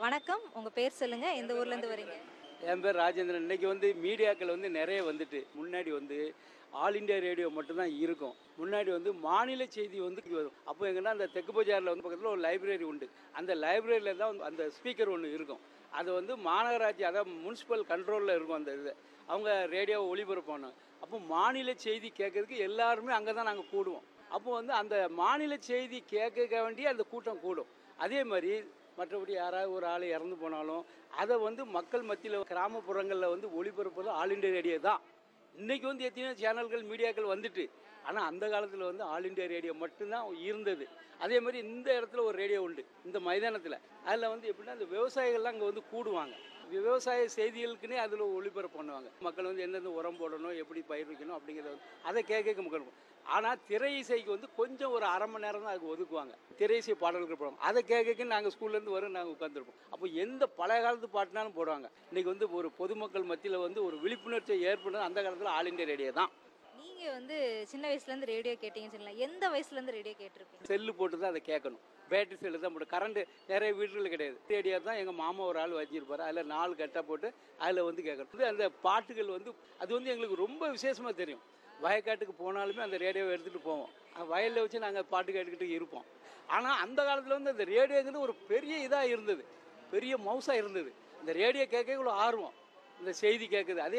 வணக்கம் உங்க பேர் சொல்லுங்க எந்த ஊர்ல இருந்து வரீங்க என் பேர் ராஜேந்திரன் இன்னைக்கு வந்து மீடியாக்கள் வந்து நிறைய வந்துட்டு முன்னாடி வந்து ஆல் இந்தியா ரேடியோ மட்டும்தான் இருக்கும் முன்னாடி வந்து மாநில செய்தி வந்து வரும் அப்போ எங்கன்னா அந்த தெற்கு பஜாரில் வந்து பக்கத்தில் ஒரு லைப்ரரி உண்டு அந்த லைப்ரரியில் தான் வந்து அந்த ஸ்பீக்கர் ஒன்று இருக்கும் அது வந்து மாநகராட்சி அதாவது முனிசிபல் கண்ட்ரோலில் இருக்கும் அந்த இது அவங்க ரேடியோவை ஒளிபரப்பானோம் அப்போ மாநில செய்தி கேட்கறதுக்கு எல்லாருமே அங்கே தான் நாங்கள் கூடுவோம் அப்போ வந்து அந்த மாநில செய்தி கேட்க வேண்டிய அந்த கூட்டம் கூடும் அதே மாதிரி மற்றபடி யாராவது ஒரு ஆள் இறந்து போனாலும் அதை வந்து மக்கள் மத்தியில் கிராமப்புறங்களில் வந்து ஒளிபரப்புறது ஆல் இண்டியா ரேடியோ தான் இன்னைக்கு வந்து எத்தனையோ சேனல்கள் மீடியாக்கள் வந்துட்டு ஆனால் அந்த காலத்தில் வந்து ஆல் இண்டியா ரேடியோ மட்டும்தான் இருந்தது அதே மாதிரி இந்த இடத்துல ஒரு ரேடியோ உண்டு இந்த மைதானத்தில் அதில் வந்து எப்படின்னா அந்த விவசாயிகள்லாம் அங்கே வந்து கூடுவாங்க விவசாய செய்திகளுக்குன்னே அதில் ஒளிபரப்பு பண்ணுவாங்க மக்கள் வந்து எந்தெந்த உரம் போடணும் எப்படி பயிர் வைக்கணும் அப்படிங்கிறத வந்து அதை கேட்க மக்கள் ஆனால் திரை இசைக்கு வந்து கொஞ்சம் ஒரு அரை மணி நேரம் தான் அதுக்கு ஒதுக்குவாங்க திரை இசை பாடல்கள் போடுவாங்க அதை கேட்க நாங்கள் ஸ்கூல்லேருந்து வரும் நாங்கள் உட்காந்துருப்போம் அப்போ எந்த பழைய காலத்து பாட்டுனாலும் போடுவாங்க இன்றைக்கி வந்து ஒரு பொதுமக்கள் மத்தியில் வந்து ஒரு விழிப்புணர்ச்சியை ஏற்படுறது அந்த காலத்தில் ஆல் இண்டியா ரேடியோ தான் நீங்க வந்து சின்ன வயசுல இருந்து ரேடியோ கேட்டீங்கன்னு சொல்லலாம் எந்த வயசுல இருந்து ரேடியோ கேட்டிருப்பீங்க செல்லு போட்டு தான் அதை கேட்கணும் பேட்டரி செல்லு தான் போட்டு கரண்ட் நிறைய வீடுகளில் கிடையாது ரேடியோ தான் எங்கள் மாமா ஒரு ஆள் வச்சிருப்பாரு அதில் நாலு கட்டாக போட்டு அதில் வந்து கேட்கணும் இது அந்த பாட்டுகள் வந்து அது வந்து எங்களுக்கு ரொம்ப விசேஷமாக தெரியும் வயக்காட்டுக்கு போனாலுமே அந்த ரேடியோவை எடுத்துகிட்டு போவோம் அஹ் வயலில் வச்சு நாங்கள் பாட்டு கேட்டுக்கிட்டு இருப்போம் ஆனால் அந்த காலத்தில் வந்து அந்த ரேடியோங்கிறது ஒரு பெரிய இதாக இருந்தது பெரிய மவுஸாக இருந்தது இந்த ரேடியோ கேட்க இவ்வளோ ஆர்வம் இந்த செய்தி கேட்குது அதே